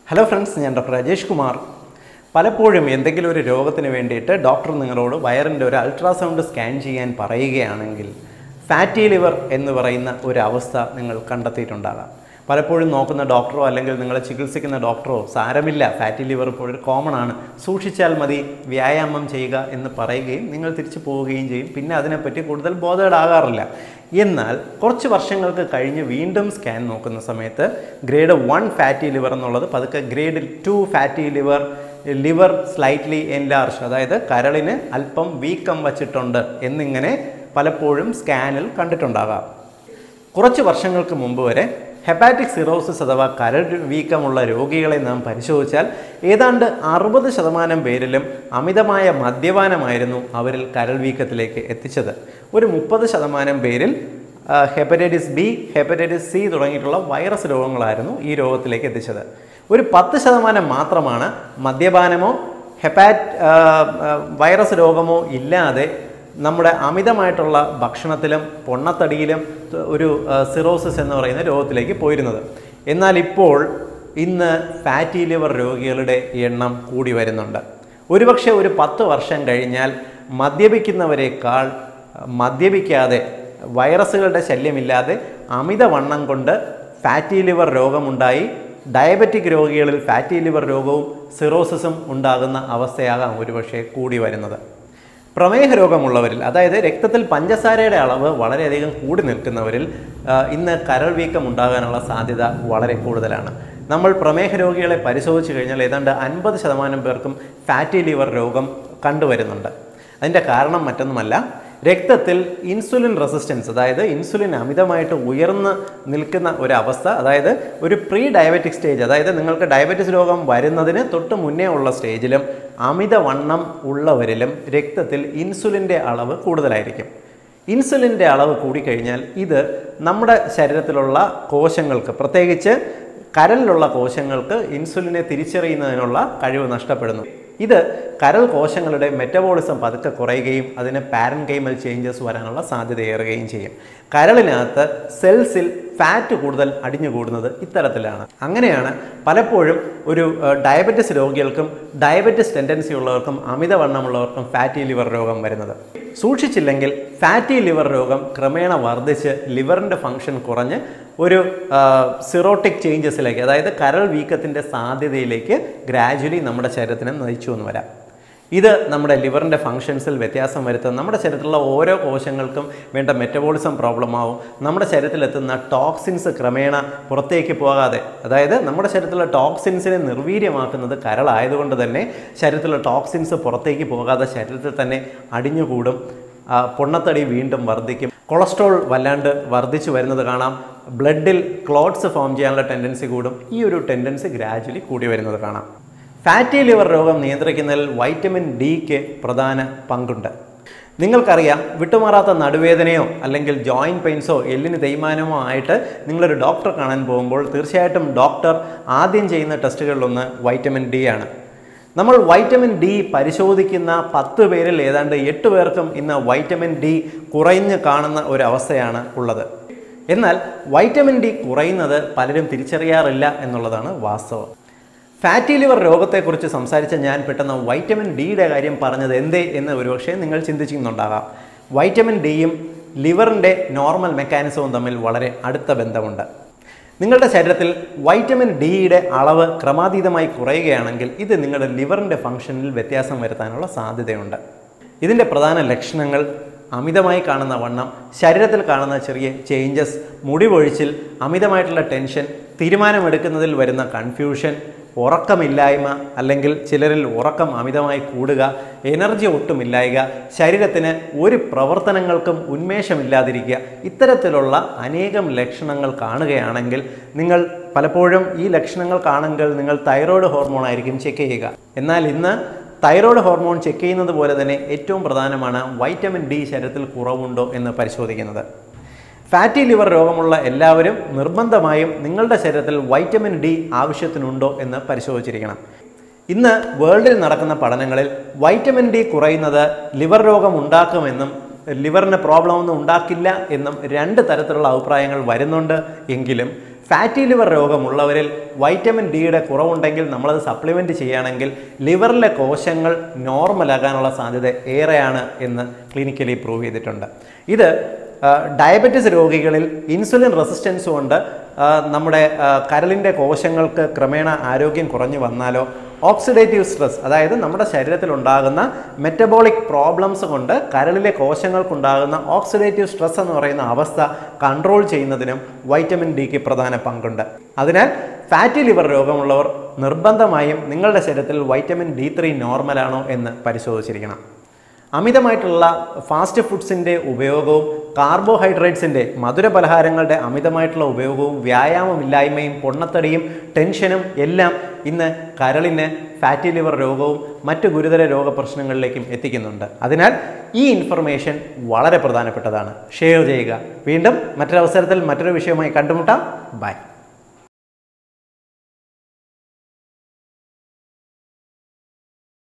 hello friends ഞാൻ doctor Rajesh Kumar പലപ്പോഴും എന്തെങ്കിലും ഒരു രോഗത്തിന് വേണ്ടിയിട്ട് ഡോക്ടർ നിങ്ങളോട് വയറിൻ്റെ ഒരു അൾട്രാസൗണ്ട് സ്കാൻ ചെയ്യാൻ പറയുകയാണെങ്കിൽ ഫാറ്റി ലിവർ എന്ന് പറയുന്ന ഒരു അവസ്ഥ നിങ്ങൾ കണ്ടെത്തിയിട്ടുണ്ടാകാം പലപ്പോഴും നോക്കുന്ന ഡോക്ടറോ അല്ലെങ്കിൽ നിങ്ങളെ ചികിത്സിക്കുന്ന ഡോക്ടറോ സാരമില്ല ഫാറ്റി ലിവർ ഇപ്പോഴും കോമൺ ആണ് സൂക്ഷിച്ചാൽ മതി വ്യായാമം ചെയ്യുക എന്ന് പറയുകയും നിങ്ങൾ തിരിച്ചു പോവുകയും ചെയ്യും പിന്നെ അതിനെപ്പറ്റി കൂടുതൽ ബോധേഡാകാറില്ല എന്നാൽ കുറച്ച് വർഷങ്ങൾക്ക് കഴിഞ്ഞ് വീണ്ടും സ്കാൻ നോക്കുന്ന സമയത്ത് ഗ്രേഡ് വൺ ഫാറ്റി ലിവർ എന്നുള്ളത് പതുക്കെ grade two fatty liver liver slightly enlarge അതായത് കരളിന് അല്പം വീക്കം വച്ചിട്ടുണ്ട് എന്നിങ്ങനെ പലപ്പോഴും സ്കാനിൽ കണ്ടിട്ടുണ്ടാകാം കുറച്ച് വർഷങ്ങൾക്ക് മുമ്പ് വരെ ഹെപ്പാറ്റിക് സിറോസിസ് അഥവാ കരൾ വീക്കമുള്ള രോഗികളെ നാം പരിശോധിച്ചാൽ ഏതാണ്ട് അറുപത് ശതമാനം പേരിലും അമിതമായ മദ്യപാനമായിരുന്നു അവരിൽ കരൾ വീക്കത്തിലേക്ക് എത്തിച്ചത് ഒരു മുപ്പത് ശതമാനം പേരിൽ ആ, ഹെപ്പറ്റൈറ്റിസ് ബി ഹെപ്പറ്റൈറ്റിസ് സി തുടങ്ങിയിട്ടുള്ള വൈറസ് രോഗങ്ങളായിരുന്നു ഈ രോഗത്തിലേക്ക് എത്തിച്ചത് ഒരു പത്ത് ശതമാനം മാത്രമാണ് മദ്യപാനമോ ഹെപ്പാറ്റ് ആ, ആ, വൈറസ് രോഗമോ ഇല്ലാതെ നമ്മുടെ അമിതമായിട്ടുള്ള ഭക്ഷണത്തിലും പൊണ്ണത്തടിയിലും ത- ഒരു ആ, സിറോസിസ് എന്ന് പറയുന്ന രോഗത്തിലേക്ക് പോയിരുന്നത് എന്നാൽ ഇപ്പോൾ ഇന്ന് ഫാറ്റി ലിവർ രോഗികളുടെ എണ്ണം കൂടി വരുന്നുണ്ട് ഒരുപക്ഷെ ഒരു പത്ത് വർഷം കഴിഞ്ഞാൽ മദ്യപിക്കുന്നവരെക്കാൾ ആ, മദ്യപിക്കാതെ വൈറസുകളുടെ ശല്യമില്ലാതെ അമിതവണ്ണം കൊണ്ട് ഫാറ്റി ലിവർ രോഗമുണ്ടായി ഡയബറ്റിക് രോഗികളിൽ ഫാറ്റി ലിവർ രോഗവും സിറോസിസും ഉണ്ടാകുന്ന അവസ്ഥയാകാം ഒരുപക്ഷെ കൂടി വരുന്നത് പ്രമേഹ രോഗമുള്ളവരിൽ അതായത് രക്തത്തിൽ പഞ്ചസാരയുടെ അളവ് വളരെയധികം കൂടി നിൽക്കുന്നവരിൽ ആ, ഇന്ന് കരൾ വീക്കം ഉണ്ടാകാനുള്ള സാധ്യത വളരെ കൂടുതലാണ് നമ്മൾ പ്രമേഹ രോഗികളെ പരിശോധിച്ച് കഴിഞ്ഞാൽ ഏതാണ്ട് അൻപത് ശതമാനം പേർക്കും ഫാറ്റി ലിവർ രോഗം കണ്ടുവരുന്നുണ്ട് അതിൻ്റെ കാരണം മറ്റൊന്നുമല്ല രക്തത്തിൽ ഇൻസുലിൻ റെസിസ്റ്റൻസ് അതായത് ഇൻസുലിൻ അമിതമായിട്ട് ഉയർന്ന് നിൽക്കുന്ന ഒരു അവസ്ഥ അതായത് ഒരു പ്രീ ഡയബറ്റിക് സ്റ്റേജ് അതായത് നിങ്ങൾക്ക് ഡയബറ്റിസ് രോഗം വരുന്നതിന് തൊട്ട് മുന്നേ ഉള്ള സ്റ്റേജിലും അമിതവണ്ണം ഉള്ളവരിലും രക്തത്തിൽ ഇൻസുലിൻ്റെ അളവ് കൂടുതലായിരിക്കും ഇൻസുലിൻ്റെ അളവ് കൂടിക്കഴിഞ്ഞാൽ ഇത് നമ്മുടെ ശരീരത്തിലുള്ള കോശങ്ങൾക്ക് പ്രത്യേകിച്ച് കരളിലുള്ള കോശങ്ങൾക്ക് ഇൻസുലിനെ തിരിച്ചറിയുന്നതിനുള്ള കഴിവ് നഷ്ടപ്പെടുന്നു ഇത് കരൾ കോശങ്ങളുടെ മെറ്റബോളിസം പതുക്കെ കുറയുകയും അതിന് പാരൻകൈമൽ ചേഞ്ചസ് വരാനുള്ള സാധ്യതയേറുകയും ചെയ്യും കരളിനകത്ത് സെൽസിൽ ഫാറ്റ് കൂടുതൽ അടിഞ്ഞുകൂടുന്നത് ഇത്തരത്തിലാണ് അങ്ങനെയാണ് പലപ്പോഴും ഒരു ഏഹ്, ഡയബറ്റിസ് രോഗികൾക്കും ഡയബറ്റിസ് ടെൻഡൻസി ഉള്ളവർക്കും അമിതവണ്ണമുള്ളവർക്കും ഫാറ്റി ലിവർ രോഗം വരുന്നത് സൂക്ഷിച്ചില്ലെങ്കിൽ ഫാറ്റി ലിവർ രോഗം ക്രമേണ വർദ്ധിച്ച് ലിവറിൻ്റെ ഫങ്ഷൻ കുറഞ്ഞ് ഒരു സിറോട്ടിക് ചേഞ്ചസിലേക്ക് അതായത് കരൾ വീക്കത്തിൻ്റെ സാധ്യതയിലേക്ക് ഗ്രാജുവലി നമ്മുടെ ശരീരത്തിനെ നയിച്ചു എന്ന് വരാം ഇത് നമ്മുടെ ലിവറിൻ്റെ ഫങ്ഷൻസിൽ വ്യത്യാസം വരുത്തും നമ്മുടെ ശരീരത്തിലുള്ള ഓരോ കോശങ്ങൾക്കും വേണ്ട മെറ്റബോളിസം പ്രോബ്ലം ആവും നമ്മുടെ ശരീരത്തിലെത്തുന്ന ടോക്സിൻസ് ക്രമേണ പുറത്തേക്ക് പോകാതെ അതായത് നമ്മുടെ ശരീരത്തിലുള്ള ടോക്സിൻസിനെ നിർവീര്യമാക്കുന്നത് കരളായതുകൊണ്ട് തന്നെ ശരീരത്തിലുള്ള ടോക്സിൻസ് പുറത്തേക്ക് പോകാതെ ശരീരത്തിൽ തന്നെ അടിഞ്ഞുകൂടും ആ, പൊണ്ണത്തടി വീണ്ടും വർദ്ധിക്കും കൊളസ്ട്രോൾ വല്ലാണ്ട് വർദ്ധിച്ചു വരുന്നത് കാണാം ബ്ലഡിൽ ക്ലോട്ട്സ് ഫോം ചെയ്യാനുള്ള ടെൻഡൻസി കൂടും ഈ ഒരു ടെൻഡൻസി ഗ്രാജുവലി കൂടി വരുന്നത് കാണാം ഫാറ്റി ലിവർ രോഗം നിയന്ത്രിക്കുന്നതിൽ വൈറ്റമിൻ ഡിക്ക് പ്രധാന പങ്കുണ്ട് നിങ്ങൾക്കറിയാം വിട്ടുമാറാത്ത നടുവേദനയോ അല്ലെങ്കിൽ ജോയിൻറ്റ് പെയിൻസോ എല്ലിന് തേയ്മാനമോ ആയിട്ട് നിങ്ങളൊരു ഡോക്ടറെ കാണാൻ പോകുമ്പോൾ തീർച്ചയായിട്ടും ഡോക്ടർ ആദ്യം ചെയ്യുന്ന ടെസ്റ്റുകളിലൊന്ന് വൈറ്റമിൻ ഡി ആണ് നമ്മൾ വൈറ്റമിൻ ഡി പരിശോധിക്കുന്ന പത്ത് പേരിൽ ഏതാണ്ട് എട്ട് പേർക്കും ഇന്ന് വൈറ്റമിൻ ഡി കുറഞ്ഞ് കാണുന്ന ഒരു അവസ്ഥയാണ് ഉള്ളത് എന്നാൽ വൈറ്റമിൻ ഡി കുറയുന്നത് പലരും തിരിച്ചറിയാറില്ല എന്നുള്ളതാണ് വാസ്തവം ഫാറ്റി ലിവർ രോഗത്തെക്കുറിച്ച് സംസാരിച്ച ഞാൻ പെട്ടെന്ന് വൈറ്റമിൻ ഡിയുടെ കാര്യം പറഞ്ഞത് എന്തേ എന്ന് ഒരുപക്ഷെ നിങ്ങൾ ചിന്തിച്ചിരുന്നുണ്ടാകാം വൈറ്റമിൻ ഡിയും ലിവറിൻ്റെ നോർമൽ മെക്കാനിസവും തമ്മിൽ വളരെ അടുത്ത ബന്ധമുണ്ട് നിങ്ങളുടെ ശരീരത്തിൽ വൈറ്റമിൻ ഡിയുടെ അളവ് ക്രമാതീതമായി കുറയുകയാണെങ്കിൽ ഇത് നിങ്ങളുടെ ലിവറിൻ്റെ ഫംഗ്ഷനിൽ വ്യത്യാസം വരുത്താനുള്ള സാധ്യതയുണ്ട് ഇതിൻ്റെ പ്രധാന ലക്ഷണങ്ങൾ അമിതമായി കാണുന്ന വണ്ണം ശരീരത്തിൽ കാണുന്ന ചെറിയ ചേഞ്ചസ് മുടിപൊഴിച്ചിൽ അമിതമായിട്ടുള്ള ടെൻഷൻ തീരുമാനമെടുക്കുന്നതിൽ വരുന്ന കൺഫ്യൂഷൻ ഉറക്കമില്ലായ്മ അല്ലെങ്കിൽ ചിലരിൽ ഉറക്കം അമിതമായി കൂടുക എനർജി ഒട്ടുമില്ലായ്ക ശരീരത്തിന് ഒരു പ്രവർത്തനങ്ങൾക്കും ഉന്മേഷമില്ലാതിരിക്കുക ഇത്തരത്തിലുള്ള അനേകം ലക്ഷണങ്ങൾ കാണുകയാണെങ്കിൽ നിങ്ങൾ പലപ്പോഴും ഈ ലക്ഷണങ്ങൾ കാണുമെങ്കിൽ നിങ്ങൾ തൈറോയ്ഡ് ഹോർമോൺ ആയിരിക്കും ചെക്ക് ചെയ്യുക എന്നാൽ ഇന്ന് തൈറോയ്ഡ് ഹോർമോൺ ചെക്ക് ചെയ്യുന്നത് പോലെ തന്നെ ഏറ്റവും പ്രധാനമാണ് വൈറ്റമിൻ ഡി ശരീരത്തിൽ കുറവുണ്ടോ എന്ന് പരിശോധിക്കുന്നത് ഫാറ്റി ലിവർ രോഗമുള്ള എല്ലാവരും നിർബന്ധമായും നിങ്ങളുടെ ശരീരത്തിൽ വൈറ്റമിൻ ഡി ആവശ്യത്തിനുണ്ടോ എന്ന് പരിശോധിച്ചിരിക്കണം ഇന്ന് വേൾഡിൽ നടക്കുന്ന പഠനങ്ങളിൽ വൈറ്റമിൻ ഡി കുറയുന്നത് ലിവർ രോഗം ഉണ്ടാക്കുമെന്നും ലിവറിന് പ്രോബ്ലം ഒന്നും ഉണ്ടാക്കില്ല എന്നും രണ്ട് തരത്തിലുള്ള അഭിപ്രായങ്ങൾ വരുന്നുണ്ട് എങ്കിലും ഫാറ്റി ലിവർ രോഗമുള്ളവരിൽ വൈറ്റമിൻ ഡിയുടെ കുറവുണ്ടെങ്കിൽ നമ്മളത് സപ്ലിമെൻറ്റ് ചെയ്യുകയാണെങ്കിൽ ലിവറിലെ കോശങ്ങൾ നോർമലാകാനുള്ള സാധ്യത ഏറെയാണ് എന്ന് ക്ലിനിക്കലി പ്രൂവ് ചെയ്തിട്ടുണ്ട് ഇത് ആ, ഡയബറ്റിസ് രോഗികളിൽ ഇൻസുലിൻ റെസിസ്റ്റൻസ് കൊണ്ട് ആ, നമ്മുടെ ആ, കരളിൻ്റെ കോശങ്ങൾക്ക് ക്രമേണ ആരോഗ്യം കുറഞ്ഞു വന്നാലോ ഓക്സിഡേറ്റീവ് സ്ട്രെസ് അതായത് നമ്മുടെ ശരീരത്തിലുണ്ടാകുന്ന മെറ്റബോളിക് പ്രോബ്ലംസ് കൊണ്ട് കരളിലെ കോശങ്ങൾക്കുണ്ടാകുന്ന ഓക്സിഡേറ്റീവ് സ്ട്രെസ് എന്ന് പറയുന്ന അവസ്ഥ കൺട്രോൾ ചെയ്യുന്നതിനും വൈറ്റമിൻ ഡിക്ക് പ്രധാന പങ്കുണ്ട് അതിനാൽ ഫാറ്റി ലിവർ രോഗമുള്ളവർ നിർബന്ധമായും നിങ്ങളുടെ ശരീരത്തിൽ വൈറ്റമിൻ ഡി ത്രീ നോർമലാണോ എന്ന് പരിശോധിച്ചിരിക്കണം അമിതമായിട്ടുള്ള ഫാസ്റ്റ് ഫുഡ്സിൻ്റെ ഉപയോഗവും കാർബോഹൈഡ്രേറ്റ്സിൻ്റെ മധുര പലഹാരങ്ങളുടെ അമിതമായിട്ടുള്ള ഉപയോഗവും വ്യായാമമില്ലായ്മയും പൊണ്ണത്തടിയും ടെൻഷനും എല്ലാം ഇന്ന് കരളിന് ഫാറ്റി ലിവർ രോഗവും മറ്റു ഗുരുതര രോഗപ്രശ്നങ്ങളിലേക്കും എത്തിക്കുന്നുണ്ട് അതിനാൽ ഈ ഇൻഫർമേഷൻ വളരെ പ്രധാനപ്പെട്ടതാണ് ഷെയർ ചെയ്യുക വീണ്ടും മറ്റൊരവസരത്തിൽ മറ്റൊരു വിഷയവുമായി കണ്ടുമുട്ടാം ബൈ